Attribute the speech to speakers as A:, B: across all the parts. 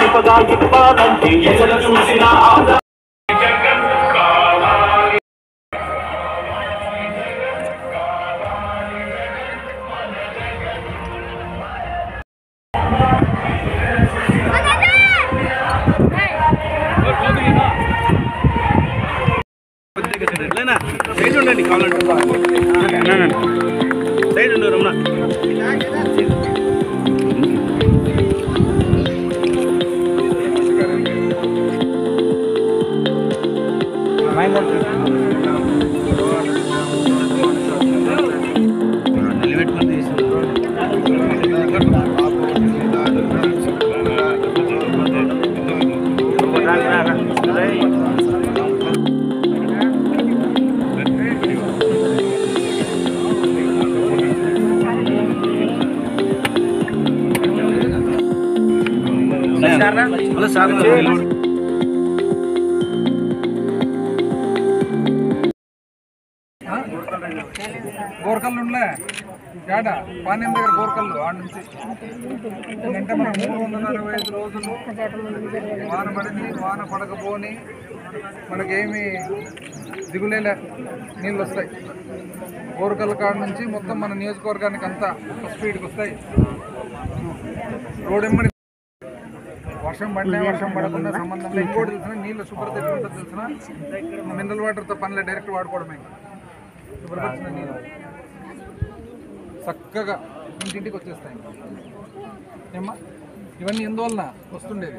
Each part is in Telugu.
A: కానుకగా ఇవ్వాలంటే ఎసల చూసిన ఆంధ్ర
B: సైడ్ ఉండండి కావాలంటే సైడ్ ఉండు రమణ నిలబెట్టుకొని హలో సార్
C: గోరకల్లు ఉండలే ఏడ పానీయం దగ్గర గోరకల్లు ఆడ నుంచి అంటే మనం మూడు వందల అరవై ఐదు రోజులు వాన పడింది వాన పడకపోని మనకేమి దిగులేలే నీళ్ళు వస్తాయి గోరకల్ల కాడ నుంచి మొత్తం మన నియోజకవర్గానికి అంతా ఒక స్పీడ్కి వస్తాయి రోడ్ ఎమ్మడి వర్షం పడినా వర్షం పడకుండా సంబంధం లేదు ఇంకోటి తెలిసిన నీళ్ళు శుభ్రత ఎట్లుంటుంది తెలిసిన మినరల్ వాటర్తో పనిలే డైరెక్ట్ వాడుకోవడమే శుభ్రపరిచిన నీళ్ళు చక్కగా ఇంటింటికి వచ్చేస్తాయి ఏమ్మా ఇవన్నీ ఎందువలన వస్తుండేది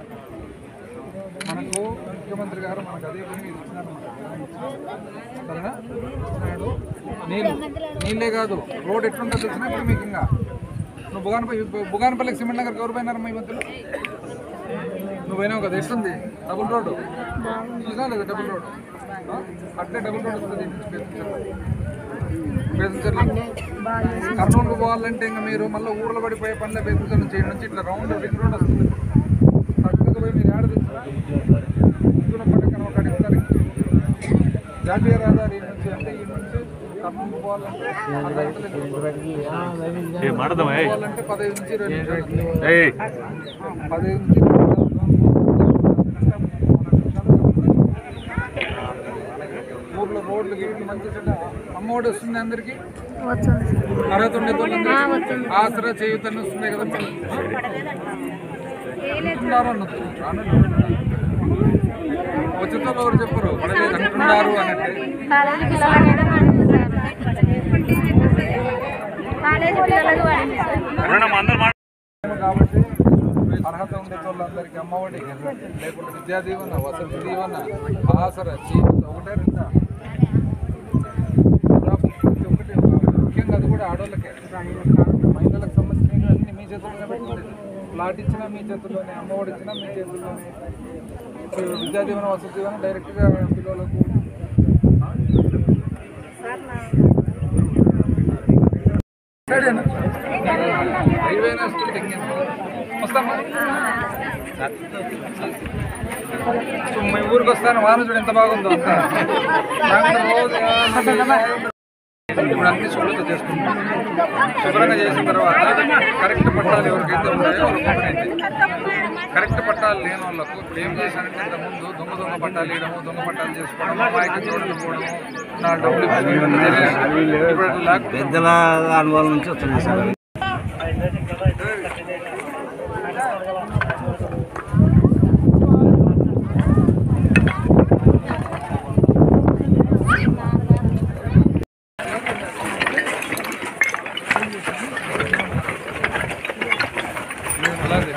C: మనకు ముఖ్యమంత్రి గారు మనకు అదే పని సరేనా ఇచ్చినాడు నీళ్ళు నీళ్ళే కాదు రోడ్ ఎట్లుంటుందో తెలిసినా ఇప్పుడు మీకు ఇంకా నువ్వు బుగానపల్లి బుగానపల్లికి సిమెంట్ నగర్ ఎవరు పోయినారమ్మా ఈ మధ్యలో నువ్వు పోయినావు కదా ఎట్లుంది డబుల్ రోడ్డు చూసా లేదా డబుల్ రోడ్డు ఆ? అట్లే డబుల్ రోడ్ వస్తుంది ఇటు నుంచి బేతంచెర్ల. బేతంచెర్ల కర్నూలుకు పోవాలంటే ఇంకా మీరు మళ్ళీ ఊర్లో పడిపోయే పనులే బేతంచెర్ల నుంచి ఈడ నుంచి ఇట్లా రౌండ్ రింగ్ రోడ్ వస్తుంది చక్కగా పోయి మీరు ఆడ పట్టకన ఒకటి ఇస్తారు జాతీయ రహదారి ఈడ నుంచి అంటే ఈ నుంచి కర్నూలుకు పోవాలంటే అర్ధ గంటలో పోవాలంటే పదహైదు నుంచి ఇరవై నిమిషాలు పదహైదు నుంచి ఊర్లో రోడ్లు గీట్లు మంచి చెడ్డ అమ్మఒడి వస్తుంది అందరికి అర్హత ఉండే వాళ్ళందరికీ ఆసరా చేయుతని వస్తున్నాయి కదా అంటున్నారు అన్నట్టు వచ్చిన ఎవరు చెప్పరు పడలేదు అంటున్నారు అన్నట్టు
D: కాలేజీ పిల్లలకి కాలేజీ పిల్లలకు పడింది
C: కాబట్టి అర్హత ఉండే వాళ్ళందరికీ అమ్మఒడి లేకుంటే విద్యా దీవెన వసతి దీవెన ఆసరా చేయూత ఒకటే రెండా ప్రతి ఒక్కటి ముఖ్యంగా అది కూడా ఆడవాళ్ళకే మహిళలకు సంబంధించిన అన్ని మీ చేతుల్లోనే పెట్టుకోండి ప్లాట్ ఇచ్చినా మీ చేతుల్లోనే అమ్మఒడి ఇచ్చినా మీ చేతుల్లోనే ఇప్పుడు విద్యా దీవెన వసతి దీవెన డైరెక్ట్గా పిల్లలకు సరేనా హైవే స్కూల్ తెగింది వస్తామా సో మీ ఊరికి వస్తాను వాన చూడు ఎంత బాగుందో అంతా నాకు రోజు ఇప్పుడు అన్ని శుభ్రత చేసుకుంటాం శుభ్రంగా చేసిన తర్వాత కరెక్ట్ పట్టాలు ఎవరికైతే ఉన్నాయో వాళ్ళకి ఓపెన్ కరెక్ట్ పట్టాలు లేని వాళ్ళకు ఇప్పుడు ఏం చేశారంటే ఇంత ముందు దొంగ దొంగ పట్టాలు వేయడము దొంగ పట్టాలు చేసుకోవడం మాయకి చోట్ల పోవడము నా డబ్బులు ఇవ్వడం ఇవన్నీ జరిగాయి. ఇప్పుడు అట్లా లేకుండా
B: పెద్దల అనుభవం నుంచి వస్తుంది సార్
C: అలాగే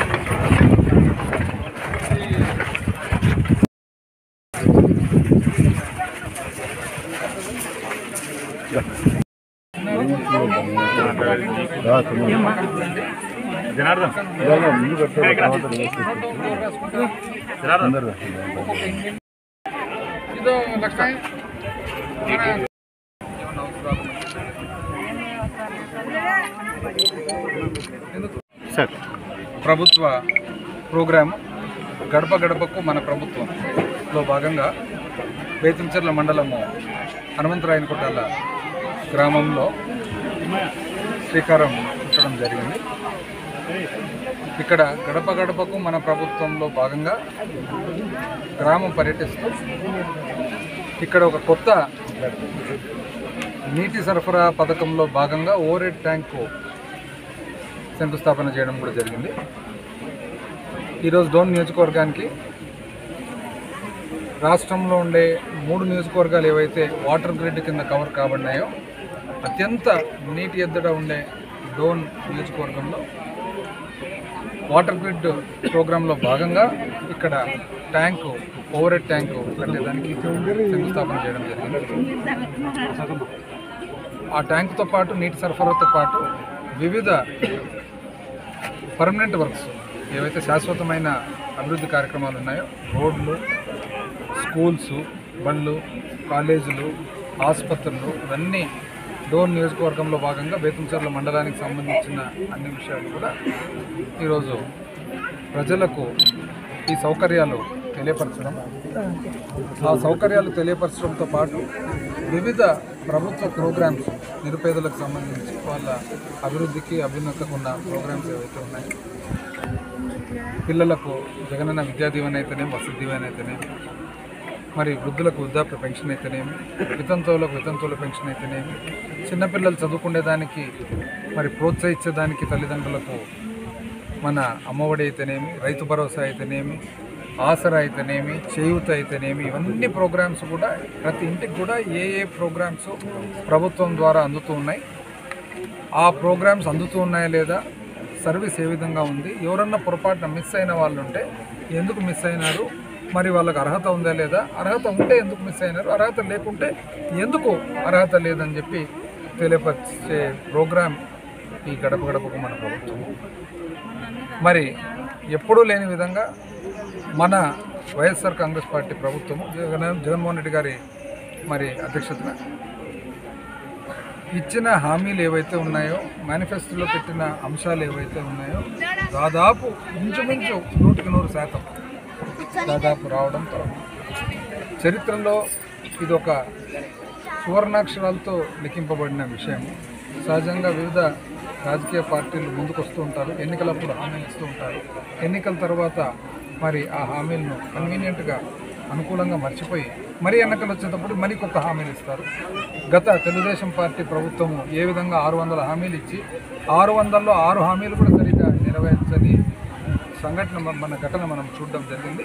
C: ఇదో లక్ష ఏమన్నా అవసరాలు ఎందుకు
B: సార్
C: ప్రభుత్వ ప్రోగ్రాం గడప గడపకు మన ప్రభుత్వంలో భాగంగా బేతంచెర్ల మండలము హనుమంతరాయన కొట్టాల గ్రామంలో శ్రీకారం చుట్టడం జరిగింది ఇక్కడ గడప గడపకు మన ప్రభుత్వంలో భాగంగా గ్రామం పర్యటిస్తూ ఇక్కడ ఒక కొత్త నీటి సరఫరా పథకంలో భాగంగా ఓవరెడ్ ట్యాంకు శంకుస్థాపన చేయడం కూడా జరిగింది ఈరోజు డోన్ నియోజకవర్గానికి రాష్ట్రంలో ఉండే మూడు నియోజకవర్గాలు ఏవైతే వాటర్ గ్రిడ్ కింద కవర్ కాబడినాయో అత్యంత నీటి ఎద్దడ ఉండే డోన్ నియోజకవర్గంలో వాటర్ గ్రిడ్ ప్రోగ్రాంలో భాగంగా ఇక్కడ ట్యాంకు ఓవర్ హెడ్ ట్యాంకు కట్టేదానికి శంకుస్థాపన చేయడం జరిగింది ఆ ట్యాంకుతో పాటు నీటి సరఫరాతో పాటు వివిధ పర్మనెంట్ వర్క్స్ ఏవైతే శాశ్వతమైన అభివృద్ధి కార్యక్రమాలు ఉన్నాయో రోడ్లు స్కూల్స్ బళ్ళు కాలేజీలు ఆసుపత్రులు ఇవన్నీ డోన్ నియోజకవర్గంలో భాగంగా బేతంచర్ల మండలానికి సంబంధించిన అన్ని విషయాలు కూడా ఈరోజు ప్రజలకు ఈ సౌకర్యాలు తెలియపరచడం ఆ సౌకర్యాలు తెలియపరచడంతో పాటు వివిధ ప్రభుత్వ ప్రోగ్రామ్స్ నిరుపేదలకు సంబంధించి వాళ్ళ అభివృద్ధికి అభ్యున్నతకు ఉన్న ప్రోగ్రామ్స్ ఏవైతే ఉన్నాయో పిల్లలకు జగనన్న విద్యా దీవెన అయితేనేమి వసతి దీవెన అయితేనేమి మరి వృద్ధులకు వృద్ధాప్య పెన్షన్ అయితేనేమి వితంతువులకు వితంతువుల పెన్షన్ అయితేనేమి చిన్నపిల్లలు చదువుకునేదానికి మరి ప్రోత్సహించేదానికి తల్లిదండ్రులకు మన అమ్మఒడి అయితేనేమి రైతు భరోసా అయితేనేమి ఆసరా అయితేనేమి చేయూత అయితేనేమి ఇవన్నీ ప్రోగ్రామ్స్ కూడా ప్రతి ఇంటికి కూడా ఏ ఏ ప్రోగ్రామ్స్ ప్రభుత్వం ద్వారా అందుతూ ఉన్నాయి ఆ ప్రోగ్రామ్స్ అందుతూ ఉన్నాయా లేదా సర్వీస్ ఏ విధంగా ఉంది ఎవరన్నా పొరపాటున మిస్ అయిన వాళ్ళు ఉంటే ఎందుకు మిస్ అయినారు మరి వాళ్ళకి అర్హత ఉందా లేదా అర్హత ఉంటే ఎందుకు మిస్ అయినారు అర్హత లేకుంటే ఎందుకు అర్హత లేదని చెప్పి తెలియపరిచే ప్రోగ్రామ్ ఈ గడప గడపకు మన ప్రభుత్వం మరి ఎప్పుడూ లేని విధంగా మన వైఎస్ఆర్ కాంగ్రెస్ పార్టీ ప్రభుత్వము జగన్ జగన్మోహన్ రెడ్డి గారి మరి అధ్యక్షతన ఇచ్చిన హామీలు ఏవైతే ఉన్నాయో మేనిఫెస్టోలో పెట్టిన అంశాలు ఏవైతే ఉన్నాయో దాదాపు ఇంచుమించు నూటికి నూరు శాతం దాదాపు రావడంతో చరిత్రలో ఇది ఒక సువర్ణాక్షరాలతో లిఖింపబడిన విషయం సహజంగా వివిధ రాజకీయ పార్టీలు ముందుకు వస్తూ ఉంటారు ఎన్నికలప్పుడు హామీలు ఇస్తూ ఉంటారు ఎన్నికల తర్వాత మరి ఆ హామీలను కన్వీనియంట్గా అనుకూలంగా మర్చిపోయి మరి ఎన్నికలు వచ్చేటప్పుడు మరి కొత్త హామీలు ఇస్తారు గత తెలుగుదేశం పార్టీ ప్రభుత్వము ఏ విధంగా ఆరు వందల హామీలు ఇచ్చి ఆరు వందల్లో ఆరు హామీలు కూడా సరిగ్గా నెరవేర్చని సంఘటన మ- మన ఘటన మనం చూడడం జరిగింది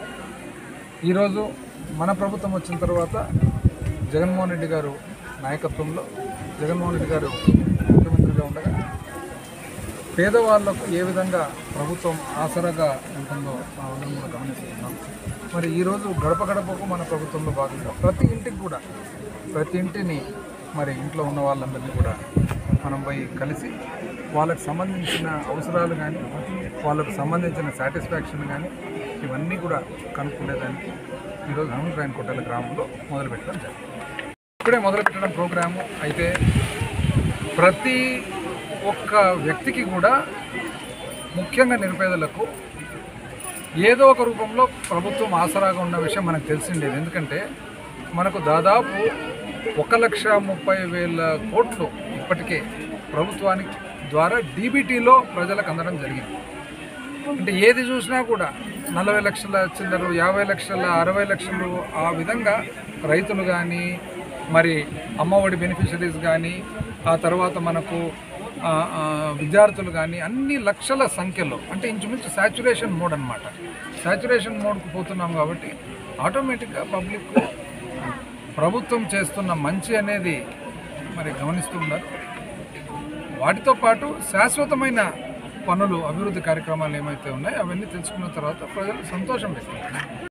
C: ఈరోజు మన ప్రభుత్వం వచ్చిన తర్వాత జగన్మోహన్ రెడ్డి గారు నాయకత్వంలో జగన్మోహన్ రెడ్డి గారు ముఖ్యమంత్రిగా ఉండగా పేదవాళ్లకు ఏ విధంగా ప్రభుత్వం ఆసరాగా ఉంటుందో మనం కూడా గమనిస్తున్నాం మరి ఈరోజు గడప గడపకు మన ప్రభుత్వంలో భాగంగా ప్రతి ఇంటికి కూడా ప్రతి ఇంటిని మరి ఇంట్లో ఉన్న వాళ్ళందరినీ కూడా మనం పోయి కలిసి వాళ్ళకి సంబంధించిన అవసరాలు కానీ వాళ్ళకు సంబంధించిన సాటిస్ఫాక్షన్ కానీ ఇవన్నీ కూడా కనుక్కునేదానికి ఈరోజు హనుమరాయన కొట్టాల గ్రామంలో మొదలుపెట్టడం జరిగింది ఇప్పుడే మొదలుపెట్టడం ప్రోగ్రాము అయితే ప్రతి ఒక్క వ్యక్తికి కూడా ముఖ్యంగా నిరుపేదలకు ఏదో ఒక రూపంలో ప్రభుత్వం ఆసరాగా ఉన్న విషయం మనకు తెలిసిండేది ఎందుకంటే మనకు దాదాపు ఒక లక్ష ముప్పై వేల కోట్లు ఇప్పటికే ప్రభుత్వానికి ద్వారా డీబీటీలో ప్రజలకు అందడం జరిగింది అంటే ఏది చూసినా కూడా నలభై లక్షల చిల్లరు యాభై లక్షల అరవై లక్షలు ఆ విధంగా రైతులు కానీ మరి అమ్మఒడి బెనిఫిషరీస్ కానీ ఆ తర్వాత మనకు ఆ, ఆ, విద్యార్థులు కానీ అన్ని లక్షల సంఖ్యలో అంటే ఇంచుమించు సాచురేషన్ మోడ్ అనమాట సాచురేషన్ మోడ్కు పోతున్నాం కాబట్టి ఆటోమేటిక్గా పబ్లిక్ ప్రభుత్వం చేస్తున్న మంచి అనేది మరి గమనిస్తూ ఉన్నారు వాటితో పాటు శాశ్వతమైన పనులు అభివృద్ధి కార్యక్రమాలు ఏమైతే ఉన్నాయో అవన్నీ తెలుసుకున్న తర్వాత ప్రజలు సంతోషం వ్యక్తం